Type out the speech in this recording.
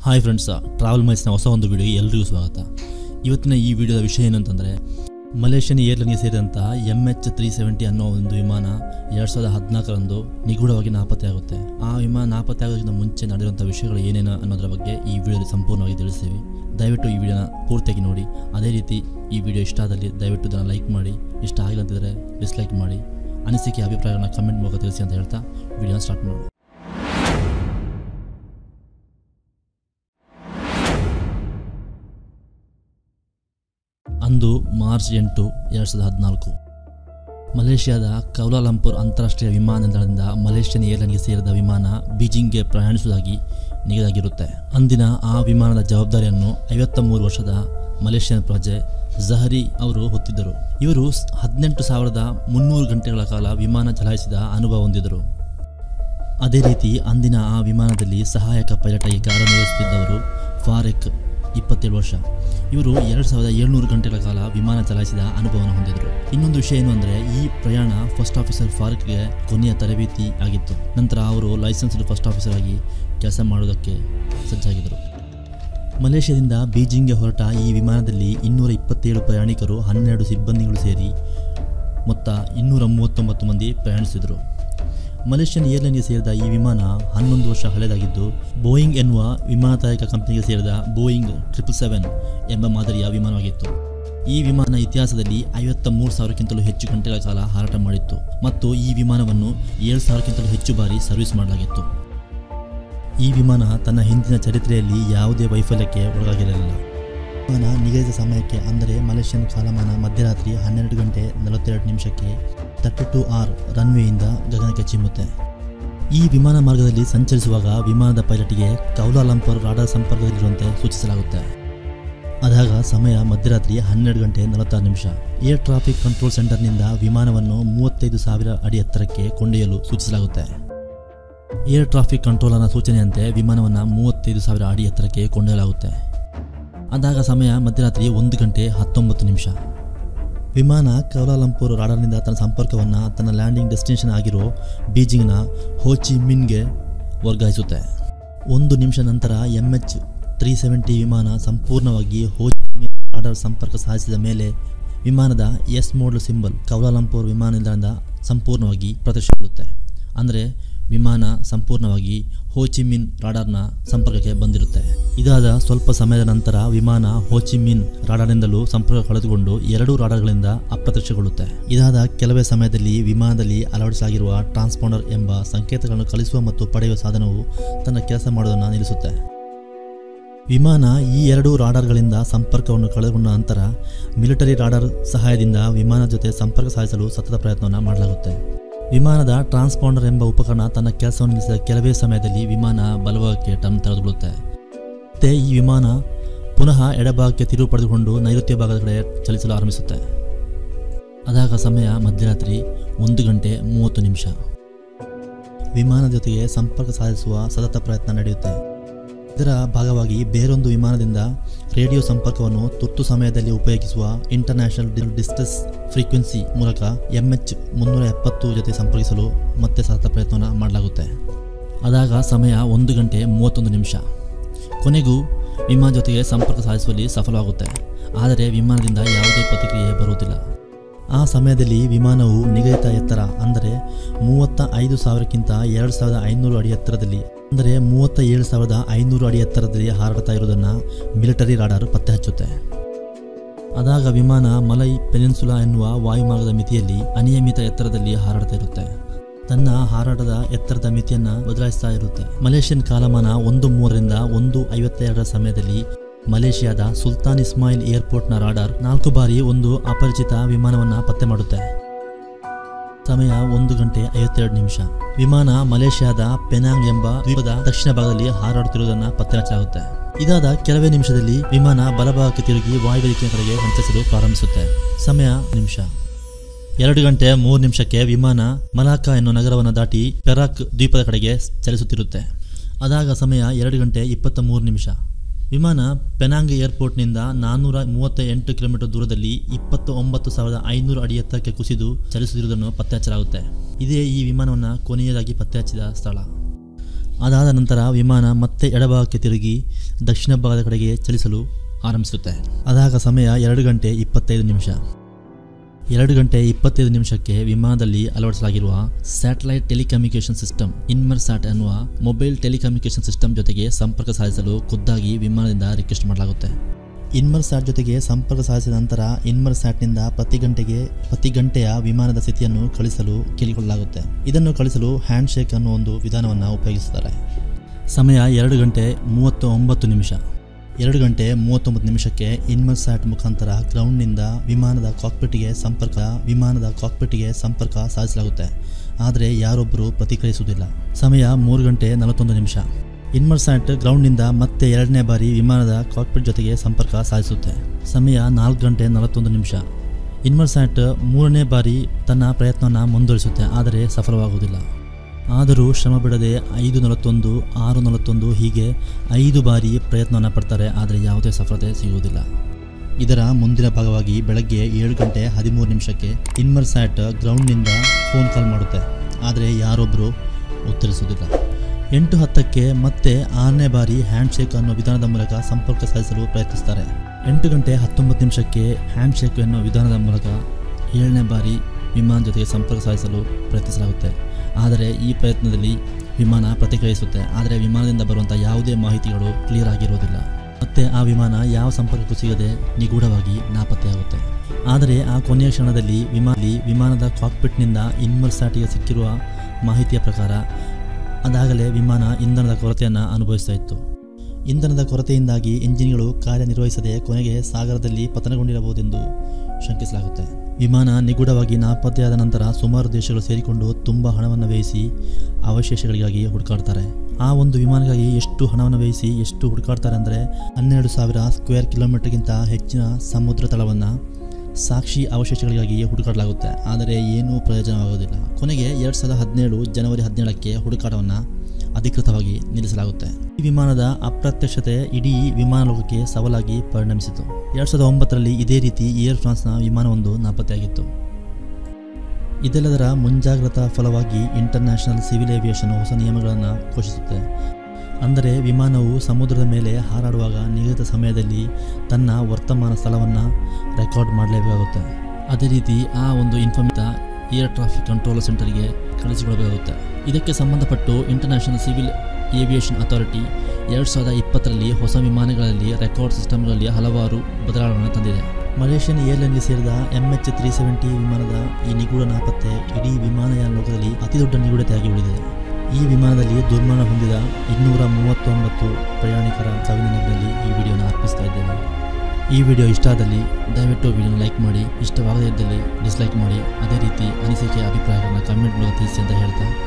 hi friends travel ಮೈಸ್ನ ಹೊಸ ಒಂದು ವಿಡಿಯೋಗೆ ಎಲ್ರಿಗೂ ಸ್ವಾಗತ ಇವತ್ತಿನ ಈ ವಿಡಿಯೋದ ವಿಷಯ ಏನಂತಂದರೆ ಮಲೇಷ್ಯನ್ ಏರ್ಲೈನ್ಗೆ ಸೇರಿದಂಥ ಎಮ್ ಎಚ್ ತ್ರೀ ಸೆವೆಂಟಿ ಅನ್ನೋ ಒಂದು ವಿಮಾನ ಎರಡು ಸಾವಿರದ ಹದಿನಾಲ್ಕರಂದು ನಿಗೂಢವಾಗಿ ನಾಪತ್ತೆಯಾಗುತ್ತೆ ಆ ವಿಮಾನ ನಾಪತ್ತೆಯಾಗೋದಕ್ಕಿಂತ ಮುಂಚೆ ನಡೆಯುವಂಥ ವಿಷಯಗಳು ಏನೇನು ಅನ್ನೋದ್ರ ಬಗ್ಗೆ ಈ ವಿಡಿಯೋದಲ್ಲಿ ಸಂಪೂರ್ಣವಾಗಿ ತಿಳಿಸ್ತೀವಿ ದಯವಿಟ್ಟು ಈ ವಿಡಿಯೋನ ಪೂರ್ತಿಯಾಗಿ ನೋಡಿ ಅದೇ ರೀತಿ ಈ ವಿಡಿಯೋ ಇಷ್ಟ ಆದಲ್ಲಿ ದಯವಿಟ್ಟು ಇದನ್ನು ಲೈಕ್ ಮಾಡಿ ಇಷ್ಟ ಆಗಿಲ್ಲ ಅಂತಿದ್ರೆ ಡಿಸ್ಲೈಕ್ ಮಾಡಿ ಅನಿಸಿಕೆ ಅಭಿಪ್ರಾಯಗಳನ್ನ ಕಮೆಂಟ್ ಮೂಲಕ ತಿಳಿಸಿ ಅಂತ ಹೇಳ್ತಾ ವಿಡಿಯೋನ ಸ್ಟಾರ್ಟ್ ಮಾಡಿ ಅಂದು ಮಾರ್ಚ್ ಎಂಟು ಎರಡು ಸಾವಿರದ ಹದಿನಾಲ್ಕು ಮಲೇಷ್ಯಾದ ಕೌಲಾಲಂಪುರ್ ಅಂತಾರಾಷ್ಟ್ರೀಯ ವಿಮಾನ ನಿಲ್ದಾಣದಿಂದ ಮಲೇಷ್ಯನ್ ಏರ್ಲೈನ್ಗೆ ಸೇರಿದ ವಿಮಾನ ಬೀಜಿಂಗ್ಗೆ ಪ್ರಯಾಣಿಸುವುದಾಗಿ ನಿಗದಿಯಾಗಿರುತ್ತೆ ಅಂದಿನ ಆ ವಿಮಾನದ ಜವಾಬ್ದಾರಿಯನ್ನು ಐವತ್ತ ಮೂರು ವರ್ಷದ ಮಲೇಷ್ಯನ್ ಪ್ರಜೆ ಜಹರಿ ಅವರು ಹೊತ್ತಿದ್ದರು ಇವರು ಹದಿನೆಂಟು ಸಾವಿರದ ಮುನ್ನೂರು ಗಂಟೆಗಳ ಕಾಲ ವಿಮಾನ ಚಲಾಯಿಸಿದ ಅನುಭವ ಹೊಂದಿದರು ಅದೇ ರೀತಿ ಅಂದಿನ ಆ ವಿಮಾನದಲ್ಲಿ ಸಹಾಯಕ ಪೈಲಟ್ ಆಗಿ ಕಾರ್ಯನಿರ್ವಹಿಸುತ್ತಿದ್ದವರು ಫಾರೆಕ್ ಇಪ್ಪತ್ತೇಳು ವರ್ಷ ಇವರು ಎರಡು ಸಾವಿರದ ಏಳ್ನೂರು ಗಂಟೆಗಳ ಕಾಲ ವಿಮಾನ ಚಲಾಯಿಸಿದ ಅನುಭವವನ್ನು ಹೊಂದಿದರು ಇನ್ನೊಂದು ವಿಷಯ ಏನು ಅಂದರೆ ಈ ಪ್ರಯಾಣ ಫಸ್ಟ್ ಆಫೀಸರ್ ಫಾರೆಕ್ಗೆ ಕೊನೆಯ ತರಬೇತಿ ಆಗಿತ್ತು ನಂತರ ಅವರು ಲೈಸೆನ್ಸ್ಡ್ ಫಸ್ಟ್ ಆಫೀಸರ್ ಆಗಿ ಕೆಲಸ ಮಾಡೋದಕ್ಕೆ ಸಜ್ಜಾಗಿದ್ದರು ಮಲೇಷ್ಯಾದಿಂದ ಬೀಜಿಂಗ್ಗೆ ಹೊರಟ ಈ ವಿಮಾನದಲ್ಲಿ ಇನ್ನೂರ ಇಪ್ಪತ್ತೇಳು ಪ್ರಯಾಣಿಕರು ಹನ್ನೆರಡು ಸಿಬ್ಬಂದಿಗಳು ಸೇರಿ ಮೊತ್ತ ಇನ್ನೂರ ಮೂವತ್ತೊಂಬತ್ತು ಮಂದಿ ಪ್ರಯಾಣಿಸಿದರು ಮಲೇಷ್ಯನ್ ಏರ್ಲೈನ್ಗೆ ಸೇರಿದ ಈ ವಿಮಾನ ಹನ್ನೊಂದು ವರ್ಷ ಹಳೆಯದಾಗಿದ್ದು ಬೋಯಿಂಗ್ ಎನ್ನುವ ವಿಮಾನ ತಯಾರಿಕಾ ಕಂಪನಿಗೆ ಸೇರಿದ ಬೋಯಿಂಗ್ ಟ್ರಿಪಲ್ ಸೆವೆನ್ ಎಂಬ ಮಾದರಿಯ ವಿಮಾನವಾಗಿತ್ತು ಈ ವಿಮಾನ ಇತಿಹಾಸದಲ್ಲಿ ಐವತ್ತ ಮೂರು ಸಾವಿರಕ್ಕಿಂತಲೂ ಹೆಚ್ಚು ಗಂಟೆಗಳ ಕಾಲ ಹಾರಾಟ ಮಾಡಿತ್ತು ಮತ್ತು ಈ ವಿಮಾನವನ್ನು ಏಳು ಸಾವಿರಕ್ಕಿಂತಲೂ ಹೆಚ್ಚು ಬಾರಿ ಸರ್ವಿಸ್ ಮಾಡಲಾಗಿತ್ತು ಈ ವಿಮಾನ ತನ್ನ ಹಿಂದಿನ ಚರಿತ್ರೆಯಲ್ಲಿ ಯಾವುದೇ ವೈಫಲ್ಯಕ್ಕೆ ಒಳಗಾಗಿರಲಿಲ್ಲ ವಿಮಾನ ನಿಗದಿತ ಸಮಯಕ್ಕೆ ಅಂದರೆ ಮಲೇಷ್ಯನ್ ಕಾಲಮಾನ ಮಧ್ಯರಾತ್ರಿ ಹನ್ನೆರಡು ಗಂಟೆ ನಲವತ್ತೆರಡು ನಿಮಿಷಕ್ಕೆ ತರ್ಟಿ ಟು ಆರ್ ರನ್ವೇಯಿಂದ ಗಗನಕ್ಕೆ ಚಿಮ್ಮುತ್ತೆ ಈ ವಿಮಾನ ಮಾರ್ಗದಲ್ಲಿ ಸಂಚರಿಸುವಾಗ ವಿಮಾನದ ಪೈಲಟ್ಗೆ ಕೌಲಾಲಂಪುರ್ ರಾಡಾರ್ ಸಂಪರ್ಕದಲ್ಲಿರುವಂತೆ ಸೂಚಿಸಲಾಗುತ್ತೆ ಅದಾಗ ಸಮಯ ಮಧ್ಯರಾತ್ರಿ ಹನ್ನೆರಡು ಗಂಟೆ ನಲವತ್ತಾರು ನಿಮಿಷ ಏರ್ ಟ್ರಾಫಿಕ್ ಕಂಟ್ರೋಲ್ ಸೆಂಟರ್ನಿಂದ ವಿಮಾನವನ್ನು ಮೂವತ್ತೈದು ಸಾವಿರ ಅಡಿ ಎತ್ತರಕ್ಕೆ ಕೊಂಡೊಯ್ಯಲು ಸೂಚಿಸಲಾಗುತ್ತೆ ಏರ್ ಟ್ರಾಫಿಕ್ ಕಂಟ್ರೋಲರ್ನ ಸೂಚನೆಯಂತೆ ವಿಮಾನವನ್ನು ಮೂವತ್ತೈದು ಸಾವಿರ ಅಡಿ ಎತ್ತರಕ್ಕೆ ಕೊಂಡೊಯ್ಯಲಾಗುತ್ತೆ ಅದಾಗ ಸಮಯ ಮಧ್ಯರಾತ್ರಿ ಒಂದು ಗಂಟೆ ಹತ್ತೊಂಬತ್ತು ನಿಮಿಷ ವಿಮಾನ ಕೌಲಾಲಂಪುರ್ ರಾಡರ್ನಿಂದ ತನ್ನ ಸಂಪರ್ಕವನ್ನು ತನ್ನ ಲ್ಯಾಂಡಿಂಗ್ ಡೆಸ್ಟಿನೇಷನ್ ಆಗಿರೋ ಬೀಜಿಂಗ್ನ ಹೋಚಿ ಮಿನ್ಗೆ ವರ್ಗಾಯಿಸುತ್ತೆ ಒಂದು ನಿಮಿಷ ನಂತರ ಎಮ್ ಎಚ್ ತ್ರೀ ಸೆವೆಂಟಿ ವಿಮಾನ ಸಂಪೂರ್ಣವಾಗಿ ಹೋಚಿ ಮಿನ್ ರಾಡರ್ ಸಂಪರ್ಕ ಸಾಧಿಸಿದ ಮೇಲೆ ವಿಮಾನದ ಎಸ್ ಮೋಡ್ಲ್ ಸಿಂಬಲ್ ಕೌಲಾಲಂಪುರ್ ವಿಮಾನ ನಿಲ್ದಾಣದ ಸಂಪೂರ್ಣವಾಗಿ ಪ್ರದರ್ಶನಗೊಳ್ಳುತ್ತೆ ಅಂದರೆ ವಿಮಾನ ಸಂಪೂರ್ಣವಾಗಿ ಹೋಚಿಮಿನ್ ರಾಡಾರ್ನ ಸಂಪರ್ಕಕ್ಕೆ ಬಂದಿರುತ್ತೆ ಇದಾದ ಸ್ವಲ್ಪ ಸಮಯದ ನಂತರ ವಿಮಾನ ಹೋಚಿಮಿನ್ ರಾಡಾರ್ನಿಂದಲೂ ಸಂಪರ್ಕ ಕಳೆದುಕೊಂಡು ಎರಡೂ ರಾಡಾರ್ಗಳಿಂದ ಅಪ್ರತ್ಯಕ್ಷಗೊಳ್ಳುತ್ತೆ ಇದಾದ ಕೆಲವೇ ಸಮಯದಲ್ಲಿ ವಿಮಾನದಲ್ಲಿ ಅಳವಡಿಸಲಾಗಿರುವ ಟ್ರಾನ್ಸ್ಪಾಂಡರ್ ಎಂಬ ಸಂಕೇತಗಳನ್ನು ಕಳಿಸುವ ಮತ್ತು ಪಡೆಯುವ ಸಾಧನವು ತನ್ನ ಕೆಲಸ ಮಾಡೋದನ್ನು ನಿಲ್ಲಿಸುತ್ತೆ ವಿಮಾನ ಈ ಎರಡು ರಾಡಾರ್ಗಳಿಂದ ಸಂಪರ್ಕವನ್ನು ಕಳೆದುಕೊಂಡ ನಂತರ ಮಿಲಿಟರಿ ರಾಡಾರ್ ಸಹಾಯದಿಂದ ವಿಮಾನ ಜೊತೆ ಸಂಪರ್ಕ ಸಾಧಿಸಲು ಸತತ ಪ್ರಯತ್ನವನ್ನು ಮಾಡಲಾಗುತ್ತೆ ವಿಮಾನದ ಟ್ರಾನ್ಸ್ಪಾಂಡರ್ ಎಂಬ ಉಪಕರಣ ತನ್ನ ಕೆಲಸವನ್ನು ನಿಲ್ಲಿಸಿದ ಕೆಲವೇ ಸಮಯದಲ್ಲಿ ವಿಮಾನ ಬಲಭಾಗಕ್ಕೆ ಟರ್ನ್ ತೆಗೆದುಕೊಳ್ಳುತ್ತೆ ಮತ್ತೆ ಈ ವಿಮಾನ ಪುನಃ ಎಡಭಾಗಕ್ಕೆ ತಿರುವು ಪಡೆದುಕೊಂಡು ನೈಋತ್ಯ ಭಾಗದ ಕಡೆ ಚಲಿಸಲು ಆರಂಭಿಸುತ್ತೆ ಅದಾಗ ಸಮಯ ಮಧ್ಯರಾತ್ರಿ ಒಂದು ಗಂಟೆ ಮೂವತ್ತು ನಿಮಿಷ ವಿಮಾನದ ಜೊತೆಗೆ ಸಂಪರ್ಕ ಸಾಧಿಸುವ ಸತತ ಪ್ರಯತ್ನ ನಡೆಯುತ್ತೆ ಇದರ ಭಾಗವಾಗಿ ಬೇರೊಂದು ವಿಮಾನದಿಂದ ರೇಡಿಯೋ ಸಂಪರ್ಕವನ್ನು ತುರ್ತು ಸಮಯದಲ್ಲಿ ಉಪಯೋಗಿಸುವ ಇಂಟರ್ನ್ಯಾಷನಲ್ ಡಿಸ್ಟೆನ್ಸ್ ಫ್ರೀಕ್ವೆನ್ಸಿ ಮೂಲಕ ಎಮ್ ಎಚ್ ಮುನ್ನೂರ ಎಪ್ಪತ್ತು ಜೊತೆ ಸಂಪರ್ಕಿಸಲು ಮತ್ತೆ ಸತತ ಪ್ರಯತ್ನವನ್ನು ಮಾಡಲಾಗುತ್ತೆ ಅದಾಗ ಸಮಯ ಒಂದು ಗಂಟೆ ಮೂವತ್ತೊಂದು ನಿಮಿಷ ಕೊನೆಗೂ ವಿಮಾನ ಜೊತೆಗೆ ಸಂಪರ್ಕ ಸಾಧಿಸುವಲ್ಲಿ ಸಫಲವಾಗುತ್ತೆ ಆದರೆ ವಿಮಾನದಿಂದ ಯಾವುದೇ ಪ್ರತಿಕ್ರಿಯೆ ಬರುವುದಿಲ್ಲ ಆ ಸಮಯದಲ್ಲಿ ವಿಮಾನವು ನಿಗದಿತ ಎತ್ತರ ಅಂದರೆ ಮೂವತ್ತ ಐದು ಸಾವಿರಕ್ಕಿಂತ ಎರಡು ಸಾವಿರದ ಐನೂರು ಅಡಿ ಎತ್ತರದಲ್ಲಿ ಅಂದರೆ ಮೂವತ್ತ ಏಳು ಸಾವಿರದ ಐನೂರು ಅಡಿ ಎತ್ತರದಲ್ಲಿ ಹಾರಾಡ್ತಾ ಇರುವುದನ್ನು ಮಿಲಿಟರಿ ರಾಡಾರ್ ಪತ್ತೆ ಹಚ್ಚುತ್ತೆ ಅದಾಗ ವಿಮಾನ ಮಲೈ ಪೆನಿನ್ಸುಲಾ ಎನ್ನುವ ವಾಯುಮಾರ್ಗದ ಮಿತಿಯಲ್ಲಿ ಅನಿಯಮಿತ ಎತ್ತರದಲ್ಲಿ ಹಾರಾಡ್ತಾ ಇರುತ್ತೆ ತನ್ನ ಹಾರಾಟದ ಎತ್ತರದ ಮಿತಿಯನ್ನು ಬದಲಾಯಿಸ್ತಾ ಇರುತ್ತೆ ಮಲೇಷ್ಯನ್ ಕಾಲಮಾನ ಒಂದು ಮೂರರಿಂದ ಒಂದು ಐವತ್ತೆರಡರ ಸಮಯದಲ್ಲಿ ಮಲೇಷ್ಯಾದ ಸುಲ್ತಾನ್ ಇಸ್ಮಾಯಿಲ್ ಏರ್ಪೋರ್ಟ್ನ ರಾಡಾರ್ ನಾಲ್ಕು ಬಾರಿ ಒಂದು ಅಪರಿಚಿತ ವಿಮಾನವನ್ನು ಪತ್ತೆ ಮಾಡುತ್ತೆ ಸಮಯ ಒಂದು ಗಂಟೆ ಐವತ್ತೆರಡು ನಿಮಿಷ ವಿಮಾನ ಮಲೇಷ್ಯಾದ ಪೆನಾಂಗ್ ಎಂಬ ದ್ವೀಪದ ದಕ್ಷಿಣ ಭಾಗದಲ್ಲಿ ಹಾರಾಡುತ್ತಿರುವುದನ್ನು ಪತ್ತೆ ಹಚ್ಚಲಾಗುತ್ತೆ ಇದಾದ ಕೆಲವೇ ನಿಮಿಷದಲ್ಲಿ ವಿಮಾನ ಬಲಭಾಗಕ್ಕೆ ತಿರುಗಿ ವಾಯುವೇದಿಕೆಯ ಕಡೆಗೆ ಸಂಚರಿಸಲು ಪ್ರಾರಂಭಿಸುತ್ತೆ ಸಮಯ ನಿಮಿಷ ಎರಡು ಗಂಟೆ ಮೂರು ನಿಮಿಷಕ್ಕೆ ವಿಮಾನ ಮಲಾಕಾ ಎನ್ನುವ ನಗರವನ್ನು ದಾಟಿ ಪೆರಾಕ್ ದ್ವೀಪದ ಕಡೆಗೆ ಚಲಿಸುತ್ತಿರುತ್ತೆ ಅದಾಗ ಸಮಯ ಎರಡು ಗಂಟೆ ಇಪ್ಪತ್ತ ಮೂರು ನಿಮಿಷ ವಿಮಾನ ಪೆನಾಂಗ್ ಏರ್ಪೋರ್ಟ್ನಿಂದ ನಾನ್ನೂರ ಮೂವತ್ತ ಎಂಟು ಕಿಲೋಮೀಟರ್ ದೂರದಲ್ಲಿ ಇಪ್ಪತ್ತು ಒಂಬತ್ತು ಸಾವಿರದ ಐನೂರು ಅಡಿ ಎತ್ತರಕ್ಕೆ ಕುಸಿದು ಚಲಿಸುತ್ತಿರುವುದನ್ನು ಪತ್ತೆ ಹಚ್ಚಲಾಗುತ್ತೆ ಇದೇ ಈ ವಿಮಾನವನ್ನು ಕೊನೆಯದಾಗಿ ಪತ್ತೆ ಹಚ್ಚಿದ ಸ್ಥಳ ಅದಾದ ನಂತರ ವಿಮಾನ ಮತ್ತೆ ಎಡಭಾಗಕ್ಕೆ ತಿರುಗಿ ದಕ್ಷಿಣ ಭಾಗದ ಕಡೆಗೆ ಚಲಿಸಲು ಆರಂಭಿಸುತ್ತೆ ಅದಾಗ ಸಮಯ ಎರಡು ಗಂಟೆ ಇಪ್ಪತ್ತೈದು ನಿಮಿಷ ಎರಡು ಗಂಟೆ ಇಪ್ಪತ್ತೈದು ನಿಮಿಷಕ್ಕೆ ವಿಮಾನದಲ್ಲಿ ಅಳವಡಿಸಲಾಗಿರುವ ಸ್ಯಾಟಲೈಟ್ ಟೆಲಿಕಮ್ಯುನಿಕೇಷನ್ ಸಿಸ್ಟಮ್ ಇನ್ಮರ್ಸ್ಯಾಟ್ ಎನ್ನುವ ಮೊಬೈಲ್ ಟೆಲಿಕಮ್ಯುನಿಕೇಷನ್ ಸಿಸ್ಟಮ್ ಜೊತೆಗೆ ಸಂಪರ್ಕ ಸಾಧಿಸಲು ಖುದ್ದಾಗಿ ವಿಮಾನದಿಂದ ರಿಕ್ವೆಸ್ಟ್ ಮಾಡಲಾಗುತ್ತೆ ಇನ್ಮರ್ಸ್ಯಾಟ್ ಜೊತೆಗೆ ಸಂಪರ್ಕ ಸಾಧಿಸಿದ ನಂತರ ಇನ್ಮರ್ಸ್ಯಾಟ್ನಿಂದ ಪ್ರತಿ ಗಂಟೆಗೆ ಪ್ರತಿ ಗಂಟೆಯ ವಿಮಾನದ ಸ್ಥಿತಿಯನ್ನು ಕಳಿಸಲು ಕೇಳಿಕೊಳ್ಳಲಾಗುತ್ತೆ ಇದನ್ನು ಕಳಿಸಲು ಹ್ಯಾಂಡ್ ಶೇಕ್ ಅನ್ನೋ ಒಂದು ವಿಧಾನವನ್ನು ಉಪಯೋಗಿಸುತ್ತಾರೆ ಸಮಯ ಎರಡು ಗಂಟೆ ಮೂವತ್ತು ಒಂಬತ್ತು ನಿಮಿಷ ಎರಡು ಗಂಟೆ ಮೂವತ್ತೊಂಬತ್ತು ನಿಮಿಷಕ್ಕೆ ಇನ್ಮರ್ಸ್ಯಾಟ್ ಮುಖಾಂತರ ಗ್ರೌಂಡ್ನಿಂದ ವಿಮಾನದ ಕಾಕ್ಪಿಟ್ಗೆ ಸಂಪರ್ಕ ವಿಮಾನದ ಕಾಕ್ಪಿಟ್ಗೆ ಸಂಪರ್ಕ ಸಾಧಿಸಲಾಗುತ್ತೆ ಆದರೆ ಯಾರೊಬ್ಬರು ಪ್ರತಿಕ್ರಿಯಿಸುವುದಿಲ್ಲ ಸಮಯ ಮೂರು ಗಂಟೆ ನಲವತ್ತೊಂದು ನಿಮಿಷ ಇನ್ಮರ್ಸ್ಯಾಟ್ ಗ್ರೌಂಡ್ನಿಂದ ಮತ್ತೆ ಎರಡನೇ ಬಾರಿ ವಿಮಾನದ ಕಾಕ್ಪಿಟ್ ಜೊತೆಗೆ ಸಂಪರ್ಕ ಸಾಧಿಸುತ್ತೆ ಸಮಯ ನಾಲ್ಕು ಗಂಟೆ ನಲವತ್ತೊಂದು ನಿಮಿಷ ಇನ್ಮರ್ಸ್ಯಾಟ್ ಮೂರನೇ ಬಾರಿ ತನ್ನ ಪ್ರಯತ್ನವನ್ನು ಮುಂದುವರಿಸುತ್ತೆ ಆದರೆ ಸಫಲವಾಗುವುದಿಲ್ಲ ಆದರೂ ಶ್ರಮ ಬಿಡದೆ ಐದು ನಲವತ್ತೊಂದು ಆರು ನಲವತ್ತೊಂದು ಹೀಗೆ ಐದು ಬಾರಿ ಪ್ರಯತ್ನವನ್ನು ಪಡ್ತಾರೆ ಆದರೆ ಯಾವುದೇ ಸಫಲತೆ ಸಿಗುವುದಿಲ್ಲ ಇದರ ಮುಂದಿನ ಭಾಗವಾಗಿ ಬೆಳಗ್ಗೆ ಏಳು ಗಂಟೆ ಹದಿಮೂರು ನಿಮಿಷಕ್ಕೆ ಇನ್ಮರ್ಸ್ಯಾಟ್ ಗ್ರೌಂಡ್ನಿಂದ ಫೋನ್ ಕಾಲ್ ಮಾಡುತ್ತೆ ಆದರೆ ಯಾರೊಬ್ಬರು ಉತ್ತರಿಸುವುದಿಲ್ಲ ಎಂಟು ಹತ್ತಕ್ಕೆ ಮತ್ತೆ ಆರನೇ ಬಾರಿ ಹ್ಯಾಂಡ್ ಶೇಕ್ ಅನ್ನೋ ವಿಧಾನದ ಮೂಲಕ ಸಂಪರ್ಕ ಸಾಧಿಸಲು ಪ್ರಯತ್ನಿಸ್ತಾರೆ ಎಂಟು ಗಂಟೆ ಹತ್ತೊಂಬತ್ತು ನಿಮಿಷಕ್ಕೆ ಹ್ಯಾಂಡ್ ಶೇಕ್ ಅನ್ನೋ ವಿಧಾನದ ಮೂಲಕ ಏಳನೇ ಬಾರಿ ವಿಮಾನ ಜೊತೆಗೆ ಸಂಪರ್ಕ ಸಾಧಿಸಲು ಪ್ರಯತ್ನಿಸಲಾಗುತ್ತೆ ಆದರೆ ಈ ಪ್ರಯತ್ನದಲ್ಲಿ ವಿಮಾನ ಪ್ರತಿಕ್ರಿಯಿಸುತ್ತೆ ಆದರೆ ವಿಮಾನದಿಂದ ಬರುವಂಥ ಯಾವುದೇ ಮಾಹಿತಿಗಳು ಕ್ಲಿಯರ್ ಆಗಿರುವುದಿಲ್ಲ ಮತ್ತೆ ಆ ವಿಮಾನ ಯಾವ ಸಂಪರ್ಕಕ್ಕೂ ಸಿಗದೆ ನಿಗೂಢವಾಗಿ ನಾಪತ್ತೆಯಾಗುತ್ತೆ ಆದರೆ ಆ ಕೊನೆಯ ಕ್ಷಣದಲ್ಲಿ ವಿಮಾನದಲ್ಲಿ ವಿಮಾನದ ಕಾಕ್ಪಿಟ್ನಿಂದ ಇನ್ಮರ್ಸ್ಯಾಟಿಗೆ ಸಿಕ್ಕಿರುವ ಮಾಹಿತಿಯ ಪ್ರಕಾರ ಅದಾಗಲೇ ವಿಮಾನ ಇಂಧನದ ಕೊರತೆಯನ್ನು ಅನುಭವಿಸ್ತಾ ಇತ್ತು ಇಂಧನದ ಕೊರತೆಯಿಂದಾಗಿ ಎಂಜಿನ್ಗಳು ಕಾರ್ಯನಿರ್ವಹಿಸದೆ ಕೊನೆಗೆ ಸಾಗರದಲ್ಲಿ ಪತನಗೊಂಡಿರಬಹುದೆಂದು ಶಂಕಿಸಲಾಗುತ್ತೆ ವಿಮಾನ ನಿಗೂಢವಾಗಿ ನಾಪತ್ತೆಯಾದ ನಂತರ ಸುಮಾರು ದೇಶಗಳು ಸೇರಿಕೊಂಡು ತುಂಬ ಹಣವನ್ನು ವ್ಯಯಿಸಿ ಅವಶೇಷಗಳಿಗಾಗಿ ಹುಡುಕಾಡ್ತಾರೆ ಆ ಒಂದು ವಿಮಾನಕ್ಕಾಗಿ ಎಷ್ಟು ಹಣವನ್ನು ವ್ಯಯಿಸಿ ಎಷ್ಟು ಹುಡುಕಾಡ್ತಾರೆ ಅಂದರೆ ಹನ್ನೆರಡು ಸಾವಿರ ಸ್ಕ್ವೇರ್ ಕಿಲೋಮೀಟರ್ಗಿಂತ ಹೆಚ್ಚಿನ ಸಮುದ್ರ ತಳವನ್ನು ಸಾಕ್ಷಿ ಅವಶೇಷಗಳಿಗಾಗಿ ಹುಡುಕಾಡಲಾಗುತ್ತೆ ಆದರೆ ಏನೂ ಪ್ರಯೋಜನವಾಗುವುದಿಲ್ಲ ಕೊನೆಗೆ ಎರಡು ಸಾವಿರದ ಹದಿನೇಳು ಜನವರಿ ಹದಿನೇಳಕ್ಕೆ ಹುಡುಕಾಟವನ್ನು ಅಧಿಕೃತವಾಗಿ ನಿಲ್ಲಿಸಲಾಗುತ್ತೆ ಈ ವಿಮಾನದ ಅಪ್ರತ್ಯಕ್ಷತೆ ಇಡೀ ವಿಮಾನ ಲೋಕಕ್ಕೆ ಸವಾಲಾಗಿ ಪರಿಣಮಿಸಿತು ಎರಡು ಸಾವಿರದ ಒಂಬತ್ತರಲ್ಲಿ ಇದೇ ರೀತಿ ಏರ್ ಫ್ರಾನ್ಸ್ನ ವಿಮಾನವೊಂದು ನಾಪತ್ತೆಯಾಗಿತ್ತು ಇದೆಲ್ಲದರ ಮುಂಜಾಗ್ರತಾ ಫಲವಾಗಿ ಇಂಟರ್ನ್ಯಾಷನಲ್ ಸಿವಿಲ್ ಏವಿಯೇಷನ್ ಹೊಸ ನಿಯಮಗಳನ್ನು ಘೋಷಿಸುತ್ತೆ ಅಂದರೆ ವಿಮಾನವು ಸಮುದ್ರದ ಮೇಲೆ ಹಾರಾಡುವಾಗ ನಿಗದಿತ ಸಮಯದಲ್ಲಿ ತನ್ನ ವರ್ತಮಾನ ಸ್ಥಳವನ್ನು ರೆಕಾರ್ಡ್ ಮಾಡಲೇಬೇಕಾಗುತ್ತೆ ಅದೇ ರೀತಿ ಆ ಒಂದು ಇನ್ಫಾರ್ಮಿತ ಏರ್ ಟ್ರಾಫಿಕ್ ಕಂಟ್ರೋಲ್ ಸೆಂಟರ್ಗೆ ಕಳಿಸಿಕೊಡಬೇಕಾಗುತ್ತೆ ಇದಕ್ಕೆ ಸಂಬಂಧಪಟ್ಟು ಇಂಟರ್ನ್ಯಾಷನಲ್ ಸಿವಿಲ್ ಏವಿಯೇಷನ್ ಅಥಾರಿಟಿ ಎರಡು ಸಾವಿರದ ಇಪ್ಪತ್ತರಲ್ಲಿ ಹೊಸ ವಿಮಾನಗಳಲ್ಲಿ ರೆಕಾರ್ಡ್ ಸಿಸ್ಟಮ್ಗಳಲ್ಲಿ ಹಲವಾರು ಬದಲಾವಣೆಗಳನ್ನು ತಂದಿದೆ ಮಲೇಷಿಯನ್ ಏರ್ಲೈನ್ಗೆ ಸೇರಿದ ಎಂ ಎಚ್ ತ್ರೀ ಸೆವೆಂಟಿ ವಿಮಾನದ ಈ ನಿಗೂಢ ನಾಪತ್ತೆ ಇಡೀ ವಿಮಾನಯಾನ ಲೋಕದಲ್ಲಿ ಅತಿದೊಡ್ಡ ನಿಗೂಢತೆಯಾಗಿ ಉಳಿದಿದೆ ಈ ವಿಮಾನದಲ್ಲಿ ದುರ್ಮರಣ ಹೊಂದಿದ ಇನ್ನೂರ ಮೂವತ್ತೊಂಬತ್ತು ಪ್ರಯಾಣಿಕರ ಸಾವಿನ ನೆನಪಿನಲ್ಲಿ ಈ ವಿಡಿಯೋನ ಅರ್ಪಿಸ್ತಾ ಇದ್ದೇವೆ ಈ ವಿಡಿಯೋ ಇಷ್ಟ ಆದಲ್ಲಿ ದಯವಿಟ್ಟು ವಿಡಿಯೋನ ಲೈಕ್ ಮಾಡಿ ಇಷ್ಟವಾಗದೇ ಇದ್ದಲ್ಲಿ ಡಿಸ್ಲೈಕ್ ಮಾಡಿ ಅದೇ ರೀತಿ ಅನಿಸಿಕೆ ಅಭಿಪ್ರಾಯಗಳನ್ನು ಕಮೆಂಟ್ ಮೂಲಕ ತಿಳಿಸಿ ಅಂತ ಹೇಳ್ತಾ